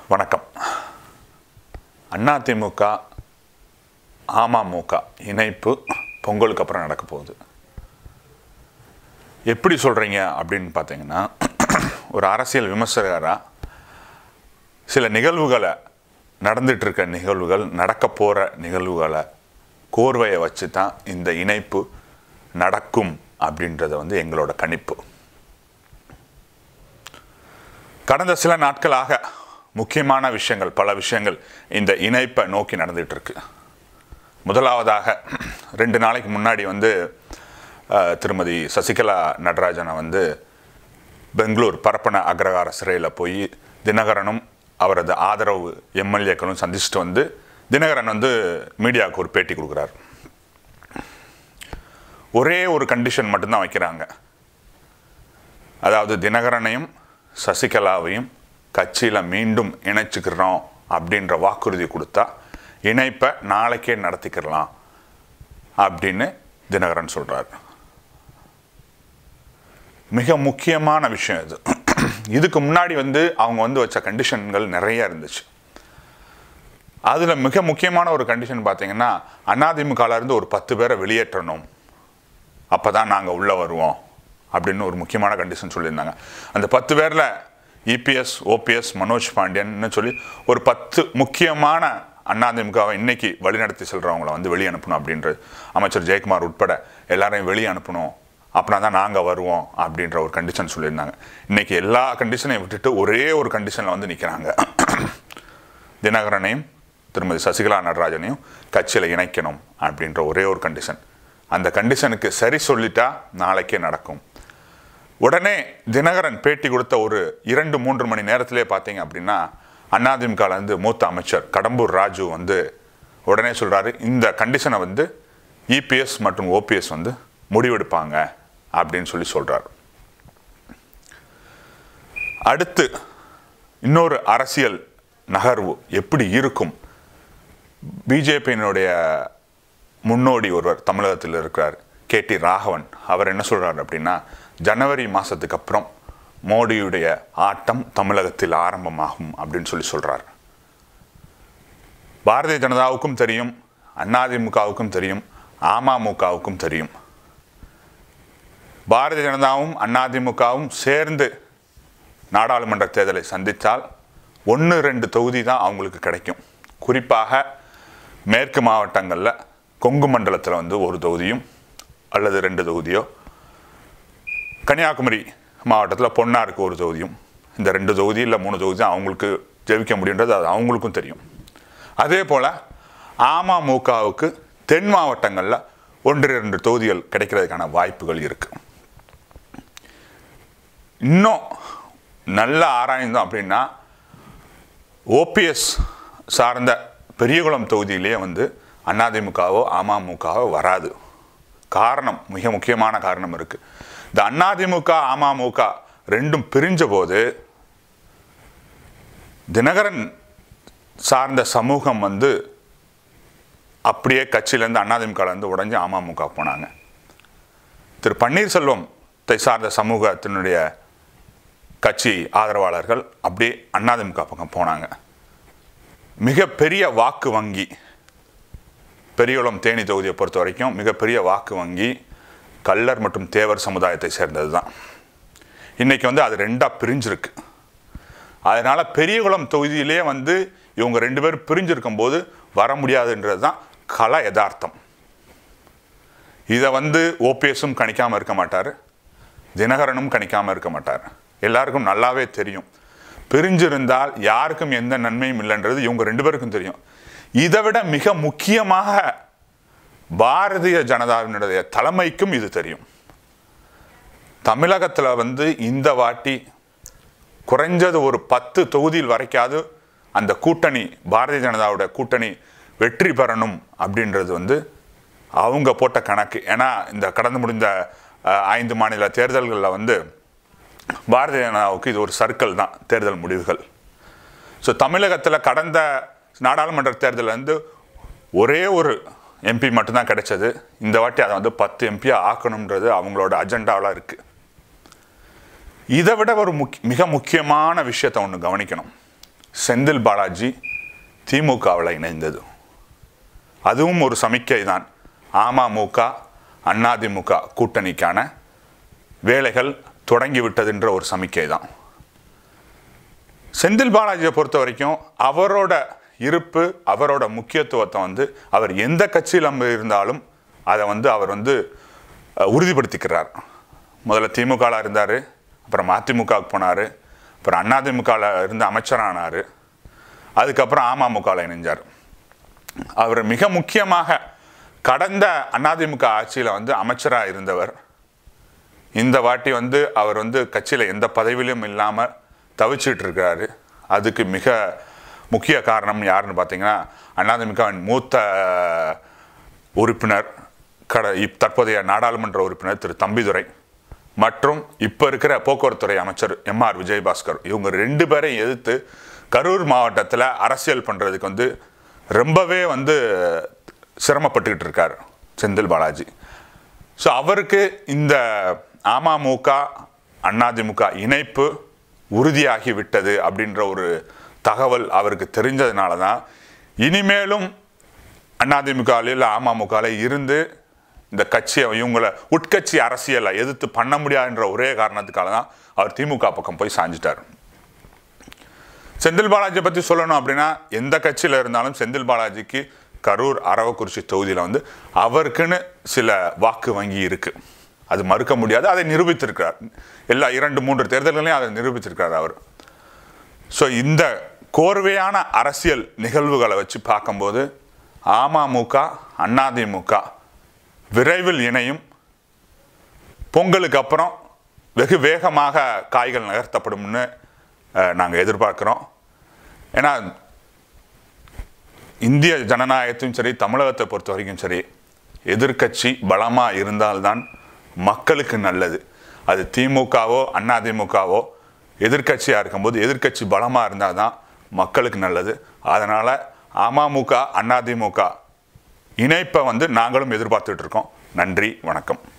வணக்கம் அதிமுக அமமுக இணைப்பு பொங்கலுக்கு அப்புறம் நடக்க போகுது எப்படி சொல்கிறீங்க அப்படின்னு பார்த்தீங்கன்னா ஒரு அரசியல் விமர்சகராக சில நிகழ்வுகளை நடந்துட்டு இருக்க நிகழ்வுகள் நடக்க போகிற நிகழ்வுகளை கோர்வையை வச்சு தான் இந்த இணைப்பு நடக்கும் அப்படின்றத வந்து எங்களோட கணிப்பு கடந்த சில நாட்களாக முக்கியமான விஷயங்கள் பல விஷயங்கள் இந்த இணைப்பை நோக்கி நடந்துட்டு இருக்கு முதலாவதாக ரெண்டு நாளைக்கு முன்னாடி வந்து அஹ், திருமதி சசிகலா நடராஜனை வந்து பெங்களூர் பரப்பன அக்ரகார சிறையில் போய் தினகரனும் அவரது ஆதரவு எம்எல்ஏக்களும் சந்திச்சுட்டு வந்து தினகரன் வந்து மீடியாவுக்கு ஒரு பேட்டி கொடுக்குறார் ஒரே ஒரு கண்டிஷன் மட்டும்தான் வைக்கிறாங்க அதாவது தினகரனையும் சசிகலாவையும் கட்சியில் மீண்டும் இணைச்சிக்கிறோம் அப்படின்ற வாக்குறுதி கொடுத்தா இணைப்பை நாளைக்கே நடத்திக்கிறலாம் அப்படின்னு தினகரன் சொல்கிறார் மிக முக்கியமான விஷயம் இது இதுக்கு முன்னாடி வந்து அவங்க வந்து வச்ச கண்டிஷன்கள் நிறைய இருந்துச்சு அதில் மிக முக்கியமான ஒரு கண்டிஷன் பார்த்தீங்கன்னா அதிமுகல இருந்து ஒரு பத்து பேரை வெளியேற்றணும் அப்போ தான் நாங்கள் உள்ளே வருவோம் அப்படின்னு ஒரு முக்கியமான கண்டிஷன் சொல்லியிருந்தாங்க அந்த பத்து பேரில் இபிஎஸ் ஓபிஎஸ் மனோஜ் பாண்டியன்னு சொல்லி ஒரு பத்து முக்கியமான அதிமுகவை இன்னைக்கு வழிநடத்தி செல்றவங்கள வந்து வெளியே அனுப்பணும் அப்படின்றது அமைச்சர் ஜெயக்குமார் உட்பட எல்லாரையும் வெளியே அனுப்பணும் அப்படின்னா தான் நாங்கள் வருவோம் அப்படின்ற ஒரு கண்டிஷன் சொல்லியிருந்தாங்க இன்னைக்கு எல்லா கண்டிஷனையும் விட்டுட்டு ஒரே ஒரு கண்டிஷனில் வந்து நிற்கிறாங்க தினகரனையும் திருமதி சசிகலா நடராஜனையும் கட்சியில் இணைக்கணும் அப்படின்ற ஒரே ஒரு கண்டிஷன் அந்த கண்டிஷனுக்கு சரி சொல்லிட்டா நாளைக்கே நடக்கும் உடனே தினகரன் பேட்டி கொடுத்த ஒரு இரண்டு மூன்று மணி நேரத்திலே பார்த்தீங்க அப்படின்னா அதிமுகலேருந்து மூத்த அமைச்சர் கடம்பூர் ராஜு வந்து உடனே சொல்கிறாரு இந்த கண்டிஷனை வந்து இபிஎஸ் மற்றும் ஓபிஎஸ் வந்து முடிவெடுப்பாங்க அப்படின்னு சொல்லி சொல்கிறார் அடுத்து இன்னொரு அரசியல் நகர்வு எப்படி இருக்கும் பிஜேபியினுடைய முன்னோடி ஒருவர் தமிழகத்தில் இருக்கிறார் கே டி ராகவன் அவர் என்ன சொல்றார் அப்படின்னா ஜனவரி மாதத்துக்கு அப்புறம் மோடியுடைய ஆட்டம் தமிழகத்தில் ஆரம்பமாகும் அப்படின்னு சொல்லி சொல்றார் பாரதிய ஜனதாவுக்கும் தெரியும் அதிமுகவுக்கும் தெரியும் அமமுகவுக்கும் தெரியும் பாரதிய ஜனதாவும் அதிமுகவும் சேர்ந்து நாடாளுமன்ற தேர்தலை சந்தித்தால் ஒன்று ரெண்டு தொகுதி தான் அவங்களுக்கு கிடைக்கும் குறிப்பாக மேற்கு மாவட்டங்களில் கொங்கு மண்டலத்தில் வந்து ஒரு தொகுதியும் அல்லது ரெண்டு தொகுதியோ கன்னியாகுமரி மாவட்டத்தில் பொன்னாருக்கு ஒரு தொகுதியும் இந்த ரெண்டு தொகுதி இல்லை மூணு தொகுதி தான் அவங்களுக்கு ஜெயிக்க முடியுன்றது அது அவங்களுக்கும் தெரியும் அதே போல் அமமுகவுக்கு தென் மாவட்டங்களில் ஒன்று ரெண்டு தொகுதிகள் கிடைக்கிறதுக்கான வாய்ப்புகள் இருக்குது இன்னும் நல்லா ஆராய்ந்தோம் அப்படின்னா ஓபிஎஸ் சார்ந்த பெரியகுளம் தொகுதியிலேயே வந்து அதிமுகவோ அமமுகவோ வராது காரணம் மிக முக்கியமான காரணம் இருக்கு இந்த அதிமுக அமமுக ரெண்டும் பிரிஞ்ச போது தினகரன் சார்ந்த சமூகம் வந்து அப்படியே கட்சியிலேருந்து அதிமுகலேருந்து உடஞ்சி அமமுக போனாங்க திரு பன்னீர்செல்வத்தை சார்ந்த சமூகத்தினுடைய கட்சி ஆதரவாளர்கள் அப்படியே அதிமுக பக்கம் போனாங்க மிகப்பெரிய வாக்கு வங்கி பெரியகுளம் தேனி தொகுதியை பொறுத்த வரைக்கும் மிகப்பெரிய வாக்கு வங்கி கள்ளர் மற்றும் தேவர் சமுதாயத்தை சேர்ந்தது தான் இன்னைக்கு வந்து அது ரெண்டாக பிரிஞ்சிருக்கு அதனால பெரியகுளம் தொகுதியிலே வந்து இவங்க ரெண்டு பேரும் பிரிஞ்சிருக்கும் போது வர முடியாதுன்றது தான் கல யதார்த்தம் இதை வந்து ஓபிஎஸும் கணிக்காமல் இருக்க மாட்டார் தினகரனும் கணிக்காமல் இருக்க மாட்டார் எல்லாருக்கும் நல்லாவே தெரியும் பிரிஞ்சிருந்தால் யாருக்கும் எந்த நன்மையும் இல்லைன்றது இவங்க ரெண்டு பேருக்கும் தெரியும் இதை விட மிக முக்கியமாக பாரதிய ஜனதாவினுடைய தலைமைக்கும் இது தெரியும் தமிழகத்தில் வந்து இந்த வாட்டி குறைஞ்சது ஒரு பத்து தொகுதியில் வரைக்காது அந்த கூட்டணி பாரதிய ஜனதாவோட கூட்டணி வெற்றி பெறணும் அப்படின்றது வந்து அவங்க போட்ட கணக்கு ஏன்னா இந்த கடந்து முடிந்த அஹ், ஐந்து மாநில தேர்தல்களில் வந்து பாரதிய ஜனதாவுக்கு இது ஒரு சர்க்கிள் தான் தேர்தல் முடிவுகள் ஸோ தமிழகத்தில் கடந்த நாடாளுமன்ற தேர்தலில் வந்து ஒரே ஒரு எம்பி மட்டும்தான் கிடைச்சது இந்த வாட்டி அதை வந்து பத்து எம்பியாக ஆக்கணுன்றது அவங்களோட அஜெண்டாவில் இருக்குது இதை விட ஒரு முக் மிக முக்கியமான விஷயத்தை ஒன்று கவனிக்கணும் செந்தில் பாலாஜி திமுகவில் இணைந்தது அதுவும் ஒரு சமிக்கை தான் அமமுக அதிமுக கூட்டணிக்கான வேலைகள் தொடங்கிவிட்டதுன்ற ஒரு சமிக்கை தான் செந்தில் பாலாஜியை பொறுத்த வரைக்கும் அவரோட இருப்பு அவரோட முக்கியத்துவத்தை வந்து அவர் எந்த கட்சியில் அம்ப இருந்தாலும் அதை வந்து அவர் வந்து அஹ், உறுதிப்படுத்திக்கிறார் முதல்ல திமுகவில் இருந்தார் அப்புறம் மதிமுகவுக்கு போனார் அப்புறம் அதிமுகவில் இருந்து அமைச்சரானார் அதுக்கப்புறம் அமமுகவில் இணைஞ்சார் அவர் மிக முக்கியமாக கடந்த அதிமுக ஆட்சியில் வந்து அமைச்சராக இருந்தவர் இந்த வாட்டி வந்து அவர் வந்து கட்சியில் எந்த பதவியிலும் இல்லாமல் தவிச்சிட்டு இருக்கிறாரு அதுக்கு மிக முக்கிய காரணம் யாருன்னு பார்த்தீங்கன்னா அதிமுகவின் மூத்த உறுப்பினர் கட இப் தற்போதைய நாடாளுமன்ற உறுப்பினர் திரு தம்பிதுரை மற்றும் இப்போ இருக்கிற போக்குவரத்துறை அமைச்சர் எம்ஆர் விஜயபாஸ்கர் இவங்க ரெண்டு பேரையும் எதிர்த்து கரூர் மாவட்டத்தில் அரசியல் பண்ணுறதுக்கு வந்து ரொம்பவே வந்து சிரமப்பட்டுக்கிட்டு இருக்கார் செந்தில் பாலாஜி ஸோ அவருக்கு இந்த அமமுக அதிமுக இணைப்பு உறுதியாகி விட்டது அப்படின்ற ஒரு தகவல் அவருக்கு தெரிஞ்சதுனால தான் இனிமேலும் அதிமுகவில் இல்லை அமமுகவில் இருந்து இந்த கட்சியை இவங்கள உட்கட்சி அரசியலை எதிர்த்து பண்ண முடியாதுன்ற ஒரே காரணத்துக்காக தான் அவர் திமுக பக்கம் போய் சாஞ்சிட்டார் செந்தில் பாலாஜியை பற்றி சொல்லணும் அப்படின்னா எந்த கட்சியில் இருந்தாலும் செந்தில் பாலாஜிக்கு கரூர் அரவக்குறிச்சி தொகுதியில் வந்து அவருக்குன்னு சில வாக்கு வங்கி இருக்கு அது மறுக்க முடியாது அதை நிரூபித்திருக்கிறார் எல்லா இரண்டு மூன்று தேர்தல்களையும் அதை நிரூபித்திருக்கிறார் அவர் ஸோ இந்த கோர்வையான அரசியல் நிகழ்வுகளை வச்சு பார்க்கும்போது அமமுக அதிமுக விரைவில் இணையும் பொங்கலுக்கு அப்புறம் வெகு வேகமாக காய்கள் நகர்த்தப்படும்னு நாங்கள் எதிர்பார்க்குறோம் ஏன்னா இந்திய ஜனநாயகத்தையும் சரி தமிழகத்தை பொறுத்த வரைக்கும் சரி எதிர்க்கட்சி பலமாக இருந்தால்தான் மக்களுக்கு நல்லது அது திமுகவோ அதிமுகவோ எதிர்க்கட்சியாக இருக்கும்போது எதிர்க்கட்சி பலமாக இருந்தால் தான் மக்களுக்கு நல்லது அதனால் அமமுக அதிமுக இணைப்பை வந்து நாங்களும் எதிர்பார்த்துட்டு இருக்கோம் நன்றி வணக்கம்